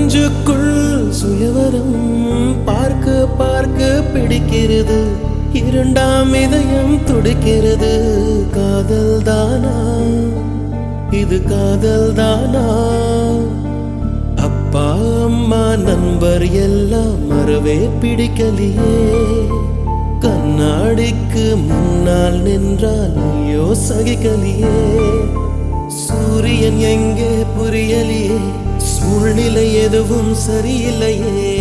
நெஞ்சுக்குள் சுயவரம் பார்க்க பார்க்க பிடிக்கிறது இரண்டாம் இதயம் துடிக்கிறது காதல் தானா இது காதல் தானா அப்பா அம்மா நண்பர் எல்லாம் மறவே பிடிக்கலையே கண்ணாடிக்கு முன்னால் நின்றால் ஐயோ சகிக்கலையே சூரியன் எங்கே புரியலையே சூழ்நிலை எதுவும் சரியில்லையே